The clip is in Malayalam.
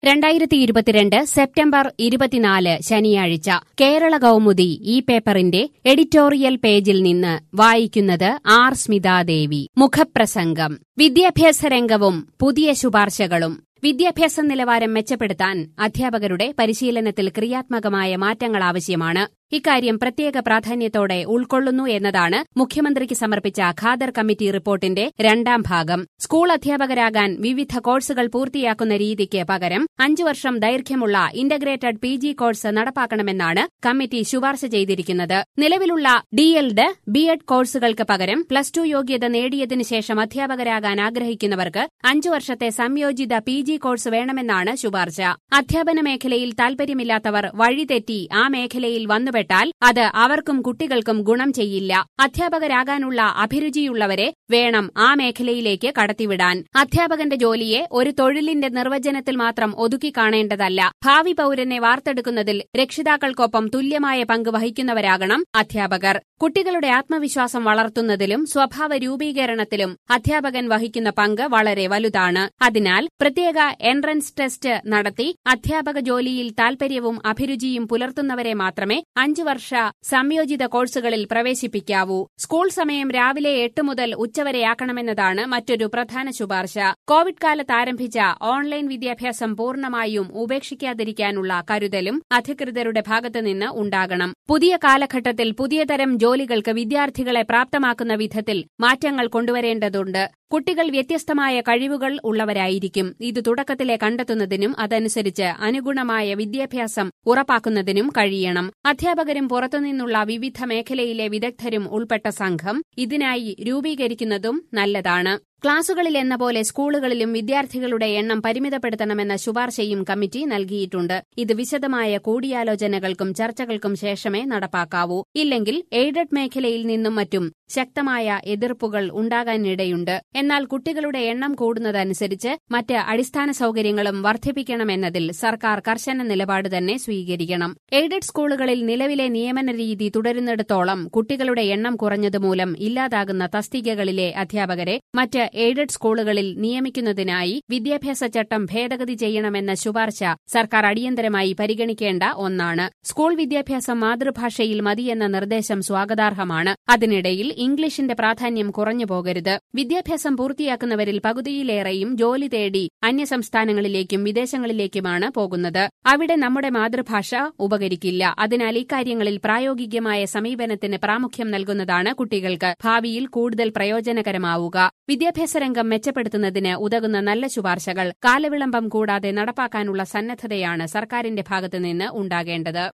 രണ്ടായിരത്തി ഇരുപത്തിരണ്ട് സെപ്റ്റംബർ ഇരുപത്തിനാല് ശനിയാഴ്ച കേരള കൗമുദി ഈ പേപ്പറിന്റെ എഡിറ്റോറിയൽ പേജിൽ നിന്ന് വായിക്കുന്നത് ആർ സ്മിതാദേവി മുഖപ്രസംഗം വിദ്യാഭ്യാസ രംഗവും പുതിയ ശുപാർശകളും വിദ്യാഭ്യാസ നിലവാരം മെച്ചപ്പെടുത്താൻ അധ്യാപകരുടെ പരിശീലനത്തിൽ ക്രിയാത്മകമായ മാറ്റങ്ങൾ ആവശ്യമാണ് ഇക്കാര്യം പ്രത്യേക പ്രാധാന്യത്തോടെ ഉൾക്കൊള്ളുന്നു എന്നതാണ് മുഖ്യമന്ത്രിക്ക് സമർപ്പിച്ച ഖാദർ കമ്മിറ്റി റിപ്പോർട്ടിന്റെ രണ്ടാം ഭാഗം സ്കൂൾ അധ്യാപകരാകാൻ വിവിധ കോഴ്സുകൾ പൂർത്തിയാക്കുന്ന രീതിക്ക് പകരം അഞ്ചു വർഷം ദൈർഘ്യമുള്ള ഇന്റഗ്രേറ്റഡ് പി ജി കോഴ്സ് നടപ്പാക്കണമെന്നാണ് കമ്മിറ്റി ശുപാർശ ചെയ്തിരിക്കുന്നത് നിലവിലുള്ള ഡി എൽഡ് ബി എഡ് കോഴ്സുകൾക്ക് പകരം പ്ലസ് ടു യോഗ്യത നേടിയതിനു ശേഷം അധ്യാപകരാകാൻ ആഗ്രഹിക്കുന്നവർക്ക് അഞ്ചു വർഷത്തെ സംയോജിത പി ജി കോഴ്സ് വേണമെന്നാണ് ശുപാർശ അധ്യാപന മേഖലയിൽ താൽപര്യമില്ലാത്തവർ വഴിതെറ്റി ആ മേഖലയിൽ വന്നുപെട്ടാൽ അത് അവർക്കും കുട്ടികൾക്കും ഗുണം ചെയ്യില്ല അധ്യാപകരാകാനുള്ള അഭിരുചിയുള്ളവരെ വേണം ആ മേഖലയിലേക്ക് കടത്തിവിടാൻ അധ്യാപകന്റെ ജോലിയെ ഒരു തൊഴിലിന്റെ നിർവചനത്തിൽ മാത്രം ഒതുക്കി കാണേണ്ടതല്ല ഭാവി പൌരനെ വാർത്തെടുക്കുന്നതിൽ രക്ഷിതാക്കൾക്കൊപ്പം തുല്യമായ പങ്ക് വഹിക്കുന്നവരാകണം അധ്യാപകർ കുട്ടികളുടെ ആത്മവിശ്വാസം വളർത്തുന്നതിലും സ്വഭാവ രൂപീകരണത്തിലും അധ്യാപകൻ വഹിക്കുന്ന പങ്ക് വളരെ വലുതാണ് അതിനാൽ പ്രത്യേക എൻട്രൻസ് ടെസ്റ്റ് നടത്തി അധ്യാപക ജോലിയിൽ താൽപര്യവും അഭിരുചിയും പുലർത്തുന്നവരെ മാത്രമേ അഞ്ചു വർഷ സംയോജിത കോഴ്സുകളിൽ പ്രവേശിപ്പിക്കാവൂ സ്കൂൾ സമയം രാവിലെ എട്ട് മുതൽ ഉച്ചവരെയാക്കണമെന്നതാണ് മറ്റൊരു പ്രധാന ശുപാർശ കോവിഡ് കാലത്ത് ആരംഭിച്ച ഓൺലൈൻ വിദ്യാഭ്യാസം പൂർണ്ണമായും ഉപേക്ഷിക്കാതിരിക്കാനുള്ള കരുതലും അധികൃതരുടെ ഭാഗത്തുനിന്ന് ഉണ്ടാകണം പുതിയ കാലഘട്ടത്തിൽ പുതിയ തരം ജോലികൾക്ക് വിദ്യാർത്ഥികളെ പ്രാപ്തമാക്കുന്ന വിധത്തിൽ മാറ്റങ്ങൾ കൊണ്ടുവരേണ്ടതുണ്ട് കുട്ടികൾ വ്യത്യസ്തമായ കഴിവുകൾ ഉള്ളവരായിരിക്കും ഇത് തുടക്കത്തിലെ കണ്ടെത്തുന്നതിനും അതനുസരിച്ച് അനുഗുണമായ വിദ്യാഭ്യാസം ഉറപ്പാക്കുന്നതിനും കഴിയണം അധ്യാപകരും പുറത്തുനിന്നുള്ള വിവിധ മേഖലയിലെ വിദഗ്ധരും ഉൾപ്പെട്ട സംഘം ഇതിനായി രൂപീകരിക്കുന്നതും നല്ലതാണ് ക്ലാസുകളിൽ എന്ന പോലെ സ്കൂളുകളിലും വിദ്യാർത്ഥികളുടെ എണ്ണം പരിമിതപ്പെടുത്തണമെന്ന ശുപാർശയും കമ്മിറ്റി നൽകിയിട്ടുണ്ട് ഇത് വിശദമായ കൂടിയാലോചനകൾക്കും ചർച്ചകൾക്കും ശേഷമേ നടപ്പാക്കാവൂ ഇല്ലെങ്കിൽ എയ്ഡഡ് മേഖലയിൽ നിന്നും മറ്റും ശക്തമായ എതിർപ്പുകൾ ഉണ്ടാകാനിടയുണ്ട് എന്നാൽ കുട്ടികളുടെ എണ്ണം കൂടുന്നതനുസരിച്ച് മറ്റ് അടിസ്ഥാന സൌകര്യങ്ങളും വർദ്ധിപ്പിക്കണമെന്നതിൽ സർക്കാർ കർശന നിലപാട് തന്നെ സ്വീകരിക്കണം എയ്ഡഡ് സ്കൂളുകളിൽ നിലവിലെ നിയമന രീതി തുടരുന്നിടത്തോളം കുട്ടികളുടെ എണ്ണം കുറഞ്ഞതുമൂലം ഇല്ലാതാകുന്ന തസ്തികകളിലെ അധ്യാപകരെ മറ്റ് എയ്ഡഡ് സ്കൂളുകളിൽ നിയമിക്കുന്നതിനായി വിദ്യാഭ്യാസ ചട്ടം ഭേദഗതി ചെയ്യണമെന്ന ശുപാർശ സർക്കാർ അടിയന്തരമായി പരിഗണിക്കേണ്ട ഒന്നാണ് സ്കൂൾ വിദ്യാഭ്യാസം മാതൃഭാഷയിൽ മതിയെന്ന നിർദ്ദേശം സ്വാഗതാർഹമാണ് അതിനിടയിൽ ഇംഗ്ലീഷിന്റെ പ്രാധാന്യം കുറഞ്ഞു പോകരുത് വിദ്യാഭ്യാസം പൂർത്തിയാക്കുന്നവരിൽ പകുതിയിലേറെയും ജോലി തേടി അന്യസംസ്ഥാനങ്ങളിലേക്കും വിദേശങ്ങളിലേക്കുമാണ് പോകുന്നത് അവിടെ നമ്മുടെ മാതൃഭാഷ ഉപകരിക്കില്ല അതിനാൽ ഇക്കാര്യങ്ങളിൽ പ്രായോഗികമായ സമീപനത്തിന് പ്രാമുഖ്യം നൽകുന്നതാണ് കുട്ടികൾക്ക് ഭാവിയിൽ കൂടുതൽ പ്രയോജനകരമാവുക വിദ്യാഭ്യാസ രംഗം മെച്ചപ്പെടുത്തുന്നതിന് ഉതകുന്ന നല്ല ശുപാർശകൾ കാലവിളംബം കൂടാതെ നടപ്പാക്കാനുള്ള സന്നദ്ധതയാണ് സർക്കാരിന്റെ ഭാഗത്തുനിന്ന് ഉണ്ടാകേണ്ടത്